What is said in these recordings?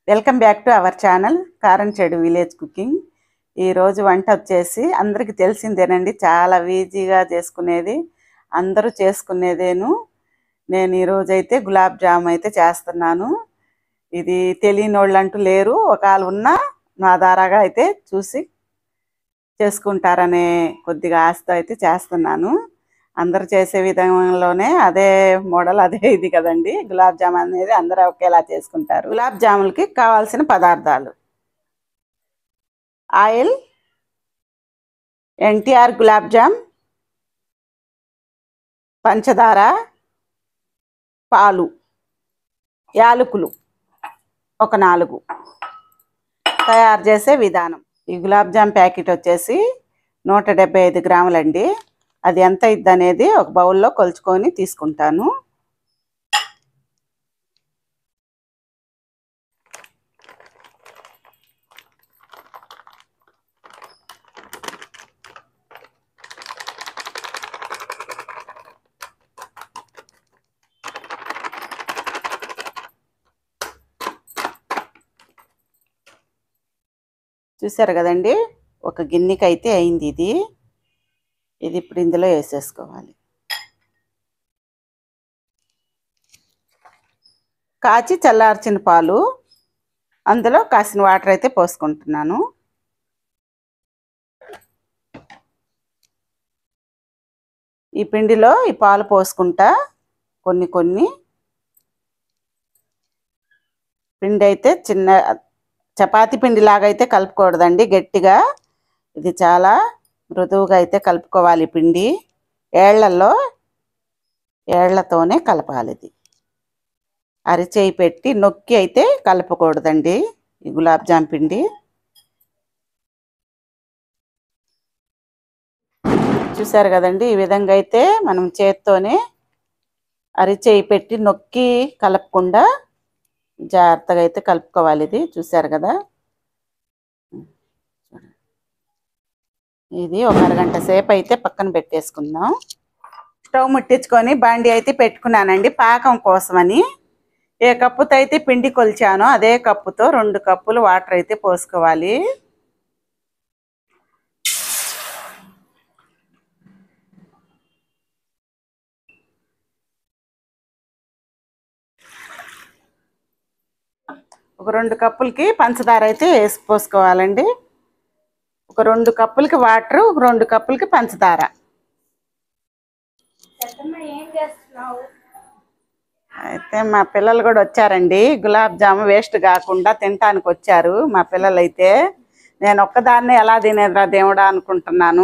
Welcome back to our channel కారం చెడు village cooking ఈరోజు వంట వచ్చేసి అందరికీ తెలిసిందేనండి చాలా ఈజీగా చేసుకునేది అందరూ చేసుకునేదేను నేను ఈరోజు అయితే గులాబ్ జామ్ అయితే చేస్తున్నాను ఇది తెలియని వాళ్ళు అంటూ లేరు ఒకవేళ ఉన్నా నా ద్వారాగా అయితే చూసి చేసుకుంటారనే కొద్దిగా ఆశతో అయితే చేస్తున్నాను అందరు చేసే విధంలోనే అదే మోడల్ అదే ఇది కదండి గులాబ్ జామ్ అనేది అందరూ ఒకేలా చేసుకుంటారు గులాబ్ జాములకి కావాల్సిన పదార్థాలు ఆయిల్ ఎన్టీఆర్ గులాబ్ జామ్ పంచదార పాలు యాలకులు ఒక నాలుగు తయారు చేసే విధానం ఈ గులాబ్ జామ్ ప్యాకెట్ వచ్చేసి నూట డెబ్బై ఐదు గ్రాములండి అది ఎంత ఇద్ది అనేది ఒక బౌల్లో కొలుచుకొని తీసుకుంటాను చూసారు కదండి ఒక గిన్నెకి అయితే అయింది ఇది ఇది ఇప్పుడు ఇందులో వేసేసుకోవాలి కాచి చల్లార్చిన పాలు అందులో కాసిన వాటర్ అయితే పోసుకుంటున్నాను ఈ పిండిలో ఈ పాలు పోసుకుంటా కొన్ని కొన్ని పిండి అయితే చిన్న చపాతి పిండి లాగా అయితే కలుపుకూడదండి గట్టిగా ఇది చాలా మృదువుగా అయితే కలుపుకోవాలి పిండి ఏళ్లలో ఏళ్లతోనే కలపాలి ఇది అరిచేయి పెట్టి నొక్కి అయితే కలపకూడదండి ఈ గులాబ్ జామ్ పిండి చూసారు కదండి ఈ విధంగా అయితే మనం చేత్తోనే అరిచేయి పెట్టి నొక్కి కలపకుండా జాగ్రత్తగా అయితే కలుపుకోవాలి ఇది చూసారు కదా ఇది ఒక అరగంట సేపు అయితే పక్కన పెట్టేసుకుందాం స్టవ్ ముట్టించుకొని బండి అయితే పెట్టుకున్నానండి పాకం కోసమని ఏ కప్పుతో అయితే పిండి కొలిచానో అదే కప్పుతో రెండు కప్పులు వాటర్ అయితే పోసుకోవాలి ఒక రెండు కప్పులకి పంచదార అయితే వేసి పోసుకోవాలండి ఒక రెండు కప్పులకి వాటర్ ఒక రెండు కప్పులకి పంచదార అయితే మా పిల్లలు కూడా వచ్చారండి గులాబ్ జాము వేస్ట్ కాకుండా తినటానికి వచ్చారు మా పిల్లలు అయితే నేను ఒక్కదాన్నే ఎలా తినేదిరా దేవుడా అనుకుంటున్నాను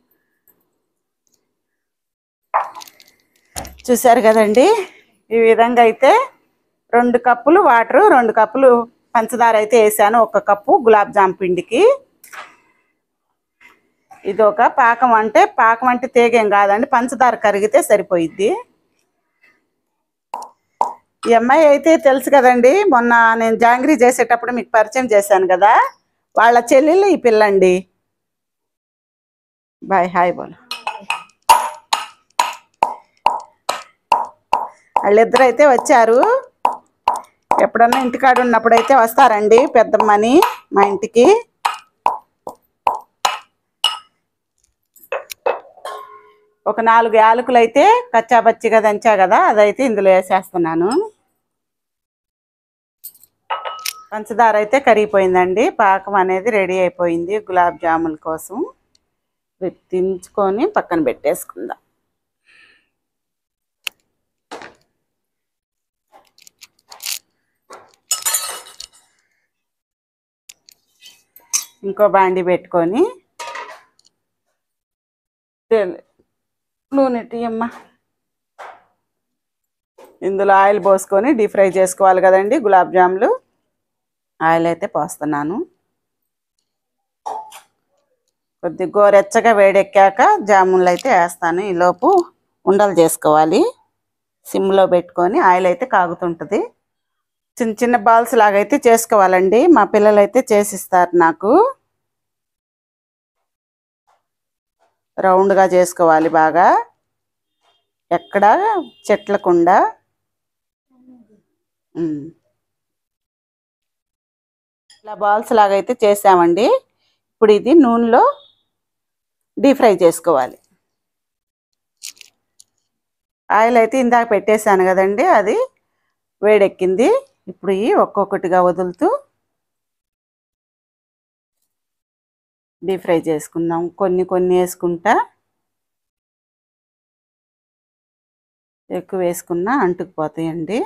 చూశారు కదండి ఈ విధంగా అయితే రెండు కప్పులు వాటరు రెండు కప్పులు పంచదార అయితే వేసాను ఒక కప్పు గులాబ్ జామ్ పిండికి ఇది ఒక పాకం అంటే పాకం అంటే తేగేం కాదండి పంచదార కరిగితే సరిపోయిద్ది ఈ అమ్మాయి అయితే తెలుసు కదండి మొన్న నేను జాంగ్రీ చేసేటప్పుడు మీకు పరిచయం చేశాను కదా వాళ్ళ చెల్లెలు ఈ పిల్లండి బాయ్ హాయ్ బోల్ వాళ్ళిద్దరు అయితే వచ్చారు ఎప్పుడన్నా ఇంటికాడ ఉన్నప్పుడు అయితే వస్తారండి పెద్దమ్మని మా ఇంటికి ఒక నాలుగు యాలకులు అయితే కచ్చాపచ్చిగా దంచా కదా అదైతే ఇందులో వేసేస్తున్నాను పంచదార అయితే కరిగిపోయిందండి పాకం అనేది రెడీ అయిపోయింది గులాబ్ జాముల కోసం దించుకొని పక్కన పెట్టేసుకుందాం ఇంకో బాండి పెట్టుకొని నూనె టీయమ్మ ఇందులో ఆయిల్ పోసుకొని డీప్ ఫ్రై చేసుకోవాలి కదండి గులాబ్ జాములు ఆయిల్ అయితే పోస్తున్నాను కొద్ది గోరెచ్చగా వేడెక్కాక జామున్లు అయితే వేస్తాను ఈలోపు ఉండలు చేసుకోవాలి సిమ్లో పెట్టుకొని ఆయిల్ అయితే కాగుతుంటుంది చిన్న చిన్న బాల్స్ లాగా అయితే చేసుకోవాలండి మా పిల్లలు అయితే చేసిస్తారు నాకు రౌండ్గా చేసుకోవాలి బాగా ఎక్కడ చెట్లకుండా ఉమ్. ఇలా బాల్స్ లాగా అయితే చేసామండి ఇప్పుడు ఇది నూనెలో డీప్ ఫ్రై చేసుకోవాలి ఆయిల్ అయితే ఇందాక పెట్టేశాను కదండి అది వేడెక్కింది ఇప్పుడు ఇవి ఒక్కొక్కటిగా వదులుతూ డీప్ ఫ్రై చేసుకుందాం కొన్ని కొన్ని వేసుకుంటా ఎక్కువ వేసుకున్నా అంటుకుపోతాయండి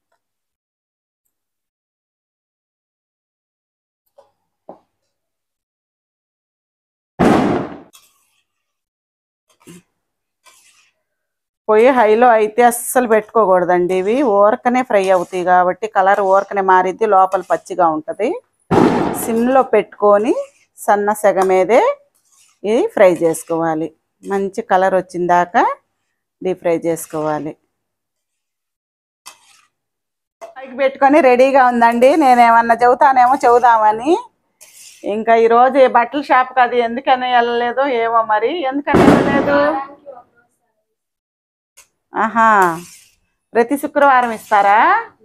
పొయ్యి హైలో అయితే అస్సలు పెట్టుకోకూడదండి ఇవి ఊరకనే ఫ్రై అవుతాయి కాబట్టి కలర్ ఊరకనే మారిద్ది లోపల పచ్చిగా ఉంటుంది సిమ్లో పెట్టుకొని సన్న సెగ మీదే ఇది ఫ్రై చేసుకోవాలి మంచి కలర్ వచ్చిందాక డీప్ ఫ్రై చేసుకోవాలి పైకి పెట్టుకొని రెడీగా ఉందండి నేను ఏమన్నా చెబుతానేమో చెబుదామని ఇంకా ఈరోజు ఈ బట్టల షాప్కి అది ఎందుకని వెళ్ళలేదు ఏమో మరి ఎందుకని వెళ్ళలేదు ఆహా ప్రతి శుక్రవారం ఇస్తారా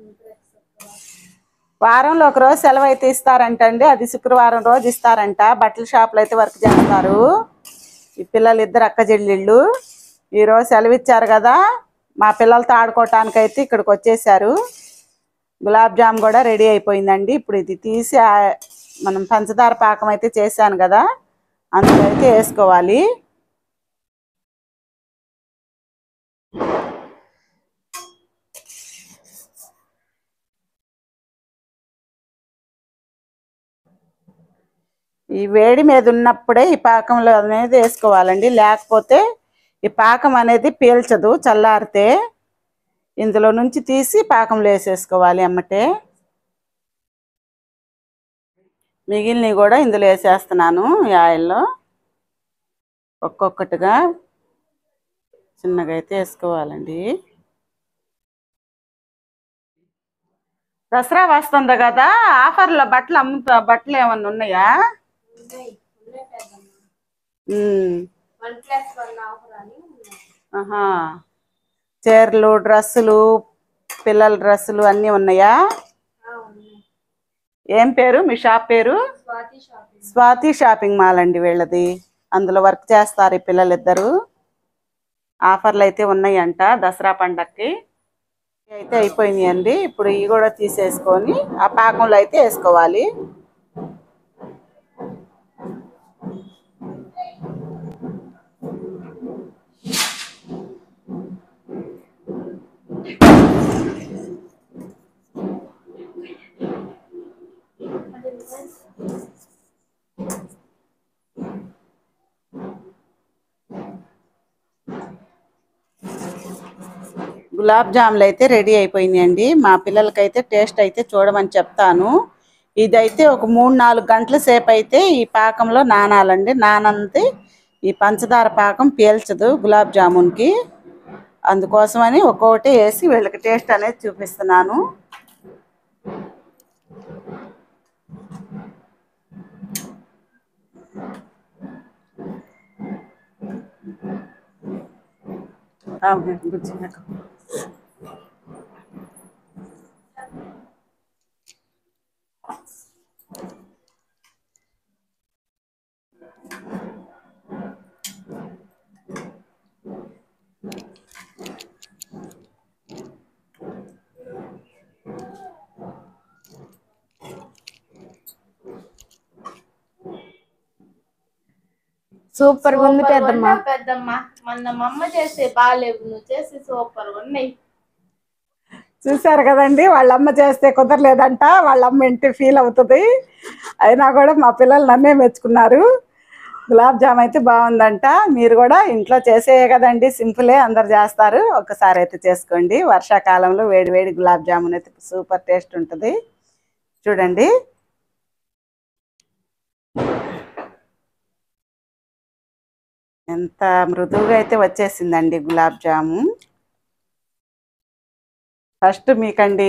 వారంలో ఒక రోజు సెలవు అయితే ఇస్తారంటండి అది శుక్రవారం రోజు ఇస్తారంట బట్టల షాపులో అయితే వర్క్ చేస్తారు ఈ పిల్లలు ఇద్దరు అక్క చెల్లెళ్ళు ఈరోజు సెలవు ఇచ్చారు కదా మా పిల్లలతో ఆడుకోవటానికి అయితే ఇక్కడికి వచ్చేసారు గులాబ్ జామ్ కూడా రెడీ అయిపోయిందండి ఇప్పుడు ఇది తీసి ఆ- మనం పంచదార పాకం అయితే చేశాను కదా అందులో అయితే వేసుకోవాలి ఈ వేడి మీద ఉన్నప్పుడే ఈ పాకంలో అనేది వేసుకోవాలండి లేకపోతే ఈ పాకం అనేది పీల్చదు చల్లారితే ఇందులో నుంచి తీసి పాకంలో వేసేసుకోవాలి అమ్మటే మిగిలినవి కూడా ఇందులో వేసేస్తున్నాను ఈ ఆయిల్లో ఒక్కొక్కటిగా చిన్నగా అయితే వేసుకోవాలండి దసరా వస్తుంది కదా ఆఫర్లో బట్టలు అమ్ముతా బట్టలు ఏమన్నా ఉన్నాయా um. One plus one offer అని ఉన్నాయి. ఆహా చీరలు డ్రెస్సులు పిల్లల డ్రెస్సులు అన్నీ ఉన్నాయా ఆ, ఉన్నాయి ఏం పేరు మీ షాప్ పేరు Swathi shopping Swathi shopping mall అండి వీళ్ళది అందులో వర్క్ చేస్తారు ఈ పిల్లలిద్దరు ఆఫర్లు అయితే ఉన్నాయంట దసరా పండక్కి ఇవి అయితే అయిపోయినాయండి ఇప్పుడు ఇవి కూడా తీసేసుకొని ఆ పాకంలో అయితే వేసుకోవాలి గులాబ్ జాములు అయితే రెడీ అయిపోయినాయండి మా పిల్లలకైతే టేస్ట్ అయితే చూడమని చెప్తాను ఇదైతే ఒక మూడు నాలుగు గంటల సేపు అయితే ఈ పాకంలో నానాలండి నానంతే ఈ పంచదార పాకం పీల్చదు గులాబ్ జామున్కి అందుకోసమని ఒక్కొక్కటి వేసి వీళ్ళకి టేస్ట్ అనేది చూపిస్తున్నాను అవును, బుజ్జి నాకు. సూపర్ గా ఉంది పెద్దమ్మ ఉన్నాయి పెద్దమ్మ మొన్న మా అమ్మ చేస్తే బాగాలేవు నువ్వు చేస్తే సూపర్ ఉన్నాయి చూశారు కదండి వాళ్ళ అమ్మ చేస్తే కుదరలేదంట వాళ్ళ అమ్మ ఇంటి ఫీల్ అవుతుంది అయినా కూడా మా పిల్లలు నన్నే మెచ్చుకున్నారు గులాబ్ జామ్ అయితే బాగుందంట మీరు కూడా ఇంట్లో చేసే కదండి సింపులే అందరు చేస్తారు ఒకసారి అయితే చేసుకోండి వర్షాకాలంలో వేడి వేడి గులాబ్ జామున్ అయితే సూపర్ టేస్ట్ ఉంటుంది చూడండి ఎంత మృదువుగా అయితే వచ్చేసిందండి గులాబ్ జాము ఫస్ట్ మీకండి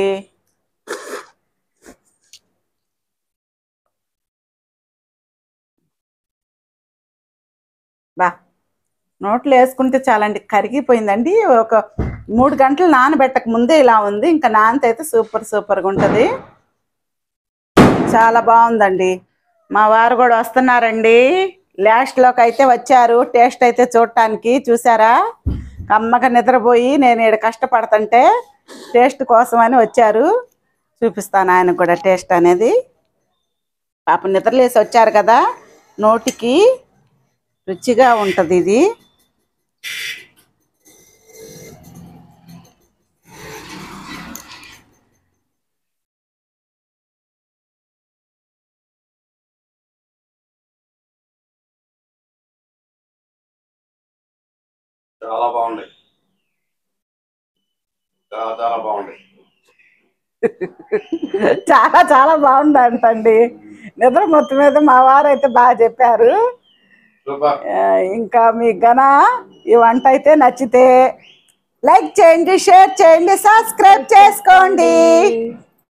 బా నోట్లో వేసుకుంటే చాలండి కరిగిపోయిందండి ఒక మూడు గంటలు నానబెట్టక ముందే ఇలా ఉంది ఇంకా నానితే అయితే సూపర్ సూపర్గా ఉంటుంది చాలా బాగుందండి మా వారు కూడా వస్తున్నారండి లాస్ట్ లోకి అయితే వచ్చారు టేస్ట్ అయితే చూడటానికి చూసారా కమ్మగా నిద్రపోయి నేను ఇక్కడ కష్టపడుతుంటే టేస్ట్ కోసమని వచ్చారు చూపిస్తాను ఆయన కూడా టేస్ట్ అనేది పాప నిద్రలేసి వచ్చారు కదా నోటికి రుచిగా ఉంటుంది ఇది చాలా బాగుంది చాలా చాలా బాగుంది చాలా చాలా బాగుందంటండి నిద్ర మొత్తం మీద మా వారు అయితే బాగా చెప్పారు సూపర్ ఆ, ఇంకా మీకు గన ఈ వంట అయితే నచ్చితే లైక్ చేయండి షేర్ చేయండి సబ్స్క్రైబ్ చేసుకోండి